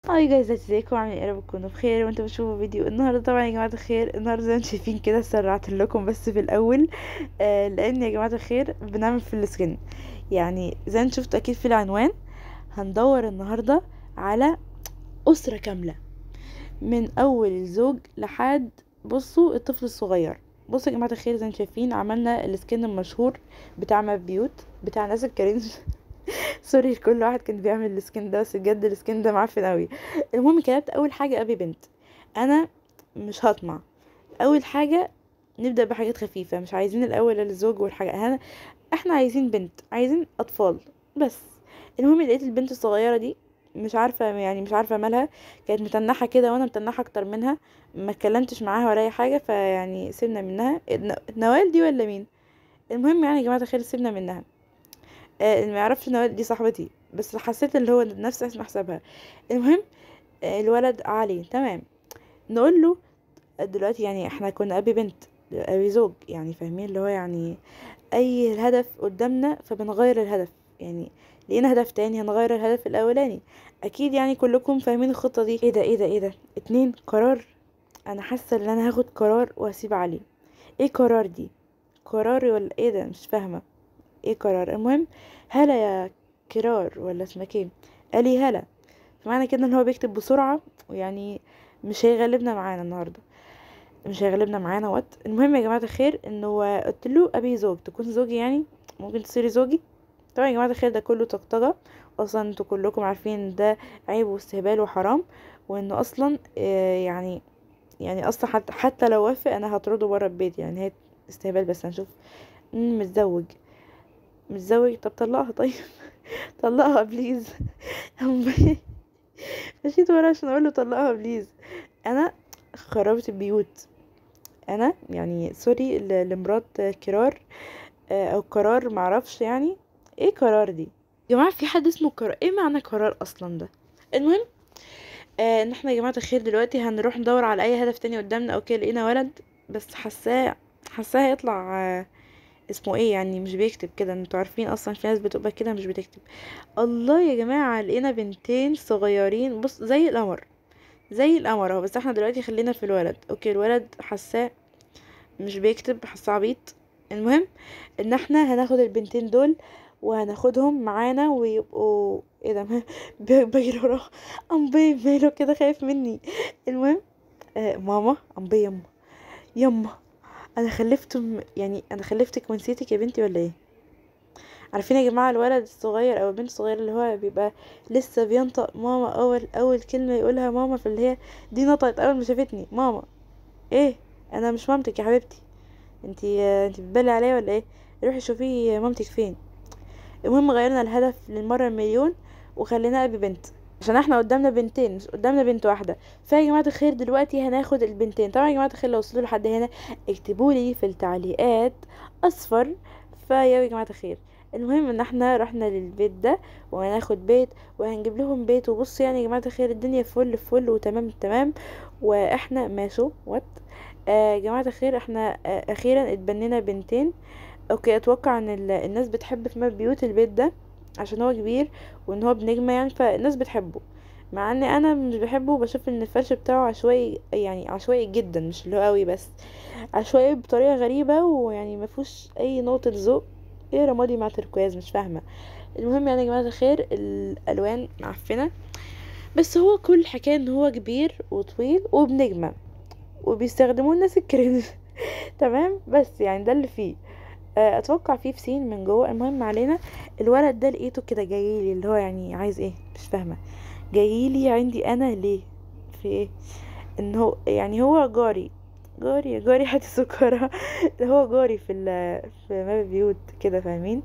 هاي جايز ازيكم عاملين ايه يا رب تكونوا بخير وانتوا بتشوفوا فيديو النهارده طبعا يا جماعه الخير النهارده زي ما انتم شايفين كده سرعت لكم بس في الاول آه لان يا جماعه الخير بنعمل في السكن يعني زي ما انتم شفتوا اكيد في العنوان هندور النهارده على اسره كامله من اول الزوج لحد بصوا الطفل الصغير بصوا يا جماعه الخير زي ما انتم شايفين عملنا السكن المشهور بتاع ماب بيوت بتاع ناس الكرنج سوري كل واحد كان بيعمل السكين ده بس بجد السكين ده معفن قوي المهم كتبت اول حاجه ابي بنت انا مش هطمع اول حاجه نبدا بحاجات خفيفه مش عايزين الاول الزوج والحاجه انا احنا عايزين بنت عايزين اطفال بس المهم لقيت البنت الصغيره دي مش عارفه يعني مش عارفه مالها كانت متنحه كده وانا متنحه اكتر منها ما اتكلمتش معاها ولا اي حاجه فيعني سيبنا منها نوال دي ولا مين المهم يعني يا جماعه الخير سيبنا منها آه اللي ما يعرفش نوال دي صاحبتي بس حسيت اللي هو نفس اسم حسابها المهم آه الولد علي تمام نقول له دلوقتي يعني احنا كنا ابي بنت ابي زوج يعني فاهمين اللي هو يعني اي الهدف قدامنا فبنغير الهدف يعني لقينا هدف تاني هنغير الهدف الاولاني اكيد يعني كلكم فاهمين الخطه دي ايه ده ايه ده ايه ده اتنين قرار انا حاسه ان انا هاخد قرار واسيب علي ايه قرار دي قراري ولا ايه ده مش فاهمه ايه قرار المهم هلا يا كرار ولا اسمك ايه قالي هلا فمعنى كده ان هو بيكتب بسرعه ويعني مش هيغلبنا معانا النهارده مش هيغلبنا معانا وقت المهم يا جماعه الخير انه قلت له ابي زوج تكون زوجي يعني ممكن تصيري زوجي طبعا يا جماعه الخير ده كله طقطقه اصلا انتوا كلكم عارفين ان ده عيب واستهبال وحرام وانه اصلا يعني يعني اصلا حتى, حتى لو وافق انا هطرده بره البيت يعني هي استهبال بس هنشوف متزوج متزوج طب طلقها طيب طلقها بليز مشيت ورا عشان اقول له طلقها بليز انا خربت البيوت انا يعني سوري لمرات كرار او قرار معرفش يعني ايه قرار دي يا جماعه في حد اسمه قرار ايه معنى قرار اصلا ده المهم آه ان احنا يا جماعه الخير دلوقتي هنروح ندور على اي هدف تاني قدامنا اوكي لقينا ولد بس حاساه حاساه هيطلع آه اسمه ايه يعني مش بيكتب كده انتوا عارفين اصلا في ناس بتبقى كده مش بتكتب الله يا جماعه لقينا بنتين صغيرين بص زي القمر زي القمر اهو بس احنا دلوقتي خلينا في الولد اوكي الولد حاساه مش بيكتب حاساه عبيط المهم ان احنا هناخد البنتين دول وهناخدهم معانا ويبقوا ايه ده بجري وراه امبي ماله كده خايف مني المهم آه ماما امبي يما يما انا خلفت يعني انا خلفتك ونسيتك يا بنتي ولا ايه عارفين يا جماعه الولد الصغير او البنت الصغيره اللي هو بيبقى لسه بينطق ماما اول اول كلمه يقولها ماما في اللي هي دي نطقت اول ما شافتني ماما ايه انا مش مامتك يا حبيبتي انتي انتي بتبالي عليا ولا ايه روحي شوفي مامتك فين المهم غيرنا الهدف للمره المليون وخلينا ابي بنت عشان احنا قدامنا بنتين مش قدامنا بنت واحده فيا جماعه الخير دلوقتي هناخد البنتين طبعا يا جماعه الخير لو وصلوا لحد هنا اكتبوا لي في التعليقات اصفر فيا جماعه الخير المهم ان احنا رحنا للبيت ده وهناخد بيت وهنجيب لهم بيت وبصوا يعني يا جماعه الخير الدنيا فل فل وتمام تمام واحنا ماشوا وات آه جماعه الخير احنا آه اخيرا اتبنينا بنتين اوكي اتوقع ان الناس بتحب في ماب بيوت البيت ده عشان هو كبير وان هو بنجمة يعني فالناس بتحبه مع ان انا مش بحبه بشوف ان الفرش بتاعه عشوائي يعني عشوائي جدا مش اللي هو قوي بس عشوائي بطريقه غريبه ويعني ما فيهوش اي نقطه ذوق ايه رمادي مع تركواز مش فاهمه المهم يعني يا جماعه الخير الالوان معفنه بس هو كل الحكايه ان هو كبير وطويل وبنجمه وبيستخدموه الناس الكرنج تمام بس يعني ده اللي فيه اتوقع فيه فسين من جوه المهم علينا الولد ده لقيته كده جايلي اللي هو يعني عايز ايه مش فاهمه جايلي عندي انا ليه في ايه ان هو يعني هو جاري جاري جاري حتى سكرة هو جاري في ال في ماب بيوت كده فاهمين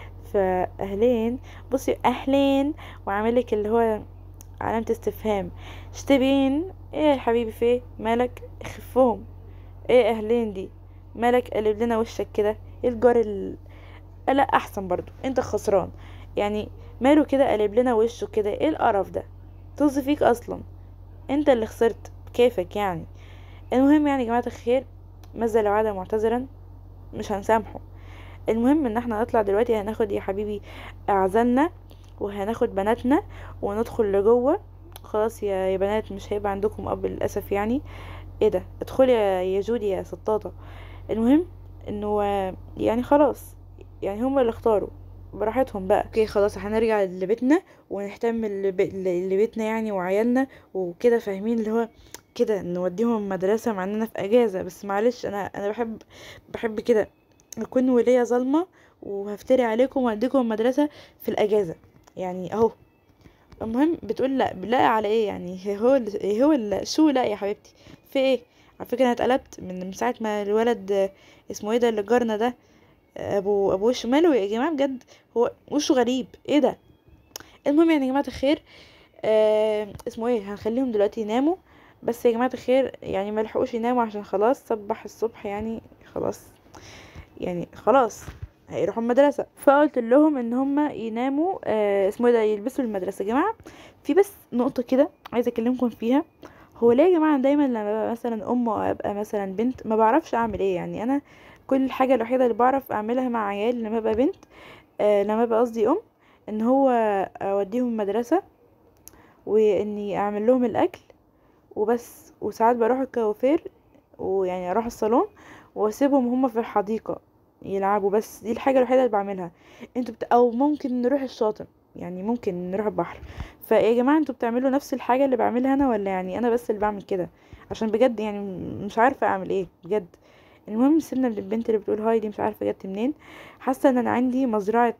فاهلين بصي اهلين وعاملك اللي هو علامة استفهام شتبين ايه يا حبيبي في مالك خفهم ايه اهلين دي مالك قلب لنا وشك كده ايه الجار ال... لا احسن برضو انت خسران يعني ماله كده قلب لنا وشه كده ايه القرف ده طز فيك اصلا انت اللي خسرت كيفك يعني المهم يعني يا جماعه الخير ماذا لو عاد معتذرا مش هنسامحه المهم ان احنا نطلع دلوقتي هناخد يا حبيبي اعزالنا وهناخد بناتنا وندخل لجوه خلاص يا يا بنات مش هيبقى عندكم اب للاسف يعني ايه ده ادخلي يا يا جودي يا سطاطة المهم انه آه، يعني خلاص يعني هما اللي اختاروا براحتهم بقى اوكي خلاص هنرجع لبيتنا ونهتم لب- لبيتنا يعني وعيالنا وكده فاهمين اللي هو كده نوديهم المدرسة مع اننا في اجازة بس معلش انا انا بحب بحب كده اكون ولية ظالمة وهفتري عليكم واديكم المدرسة في الاجازة يعني اهو المهم بتقول لا لا على ايه يعني هو ال- هو ال- شو لا يا حبيبتي في ايه على فكرة انا اتقلبت من من ساعة ما الولد آه، اسمه ايه ده اللي جارنا ده آه، ابو ابو وشه ماله يا جماعة بجد هو وشه غريب ايه ده المهم يعني يا جماعة الخير آه اسمه ايه هنخليهم دلوقتي يناموا بس يا جماعة الخير يعني ما لحقوش يناموا عشان خلاص صبح الصبح يعني خلاص يعني خلاص هيروحوا المدرسة فقلت لهم ان هم يناموا آه اسمه إيه ده يلبسوا المدرسة يا جماعة في بس نقطة كده عايزة اكلمكم فيها هو ليه يا جماعة دايما لما ببقى مثلا ام او ابقى مثلا بنت ما بعرفش اعمل ايه يعني انا كل الحاجة الوحيدة اللي بعرف اعملها مع عيالي لما ابقى بنت آه لما ابقى قصدي ام ان هو اوديهم المدرسة واني اعمل لهم الاكل وبس وساعات بروح الكوافير ويعني اروح الصالون واسيبهم هما في الحديقة يلعبوا بس دي الحاجة الوحيدة اللي بعملها انتوا بت... او ممكن نروح الشاطئ يعني ممكن نروح البحر فيا جماعة انتوا بتعملوا نفس الحاجة اللي بعملها انا ولا يعني انا بس اللي بعمل كده عشان بجد يعني م- مش عارفة اعمل ايه بجد المهم سيبنا من البنت اللي بتقول هاي دي مش عارفة جت منين حاسة ان انا عندي مزرعة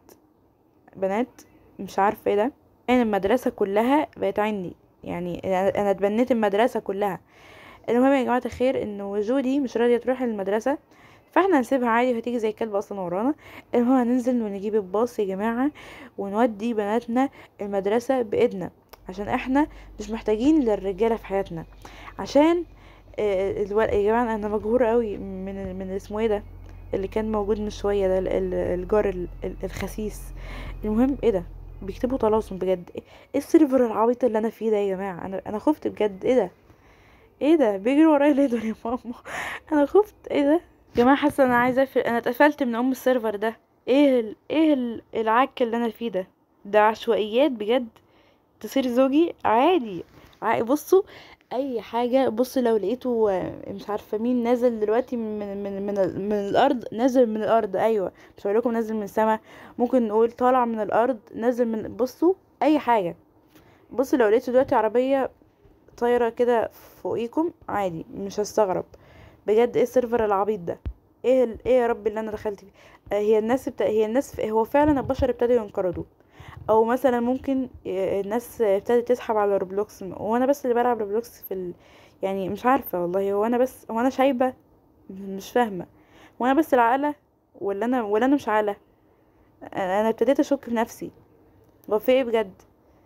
بنات مش عارفة ايه ده انا المدرسة كلها بقت عندي يعني انا أنا اتبنيت المدرسة كلها المهم يا جماعة الخير انه جودي مش راضية تروح المدرسة فاحنا هنسيبها عادي وهتيجي زي الكلب اصلا ورانا المهم هننزل ونجيب الباص يا جماعة ونودي بناتنا المدرسة بايدنا عشان احنا مش محتاجين للرجالة في حياتنا عشان آه، الو... يا جماعة انا مجهورة قوي من من اسمه ايه ده اللي كان موجود من شوية ده ال- ال- الجار ال- ال- الخسيس المهم ايه ده بيكتبوا طلاسم بجد ايه السيرفر العبيط اللي انا فيه ده يا جماعة انا انا خفت بجد ايه ده ايه ده بيجروا ورايا ليه دول يا ماما انا خفت ايه ده يا جماعه حاسه انا عايزه اقفل انا اتقفلت من ام السيرفر ده ايه ال... ايه ال... العك اللي انا فيه ده ده عشوائيات بجد تصير زوجي عادي عادي بصوا اي حاجه بصوا لو لقيته آه، مش عارفه مين نازل دلوقتي من من من, ال- من الارض نازل من الارض ايوه مش هقول لكم نازل من السما ممكن نقول طالع من الارض نازل من بصوا اي حاجه بصوا لو لقيتوا دلوقتي عربيه طايره كده فوقيكم عادي مش هستغرب بجد ايه السيرفر العبيط ده ايه ال... ايه يا رب اللي انا دخلت فيه آه هي الناس بتا... هي الناس هو فعلا البشر ابتدوا ينقرضوا او مثلا ممكن ي- الناس ابتدت تسحب على روبلوكس وانا بس اللي بلعب روبلوكس في ال... يعني مش عارفه والله هو انا بس هو انا شايبه مش فاهمه وانا بس العاقله ولا انا ولا انا مش عاقله انا أنا ابتديت اشك في نفسي هو في ايه بجد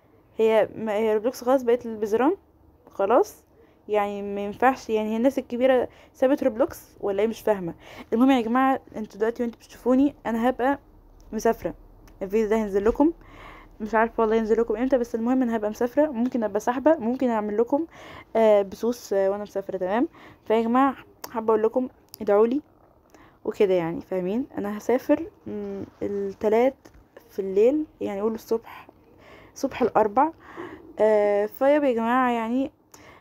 هي ما هي روبلوكس خلاص بقت البزران خلاص يعني ما ينفعش يعني هي الناس الكبيره سابت روبلوكس ولا ايه مش فاهمه المهم يا جماعه انتوا دلوقتي وانتوا بتشوفوني انا هبقى مسافره الفيديو ده هينزل لكم مش عارفه والله ينزل لكم امتى بس المهم انا هبقى مسافره ممكن ابقى ساحبه ممكن اعمل لكم آه بثوث آه وانا مسافره تمام فيا جماعه حابه اقول لكم ادعوا لي وكده يعني فاهمين انا هسافر مم، التلات في الليل يعني قولوا الصبح صبح الاربع آه فيا يا جماعه يعني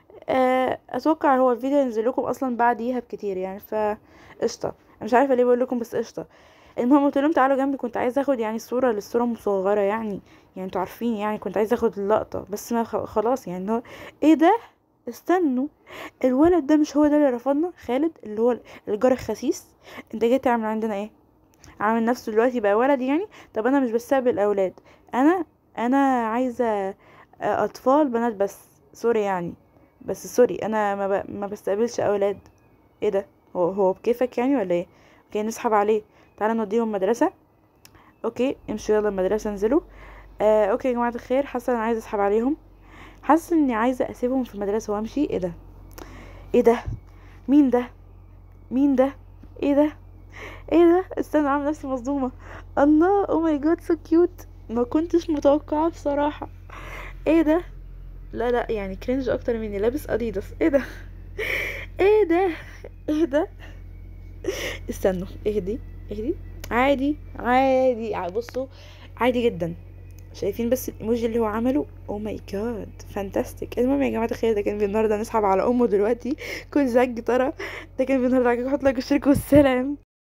آه اتوقع هو الفيديو ينزل لكم اصلا بعديها بكتير يعني ف قشطه أنا مش عارفه ليه بقول لكم بس قشطه المهم قلت لهم تعالوا جنبي كنت عايزه اخد يعني الصوره للصوره مصغره يعني يعني انتوا عارفين يعني كنت عايزه اخد اللقطه بس ما خ- خلاص يعني هو ايه ده استنوا الولد ده مش هو ده اللي رفضنا خالد اللي هو الجار الخسيس انت جاي تعمل عندنا ايه عامل نفسه دلوقتي بقى ولد يعني طب انا مش بستقبل اولاد انا انا عايزه اطفال بنات بس سوري يعني بس سوري انا ما, ب... ما بستقبلش اولاد ايه ده هو هو بكيفك يعني ولا ايه اوكي نسحب عليه تعالى نوديهم مدرسه اوكي امشوا يلا المدرسه انزلوا آه اوكي يا جماعه الخير حاسه انا عايزه اسحب عليهم حاسه اني عايزه اسيبهم في المدرسه وامشي ايه ده ايه ده مين ده مين ده ايه ده ايه ده استنى اعمل نفسي مصدومه الله او ماي جاد سو كيوت ما كنتش متوقعه بصراحه ايه ده لا لا يعني كرنج اكتر مني لابس اديداس ايه ده ايه ده ايه ده استنوا اهدي اهدي عادي عادي ع- بصوا عادي جدا شايفين بس الايموجي اللي هو عمله او ماي جاد فانتاستيك المهم يا جماعه تخيل ده كان النهارده نسحب على امه دلوقتي كل زج ترى ده كان النهارده عجبكم حط لايك واشتركوا والسلام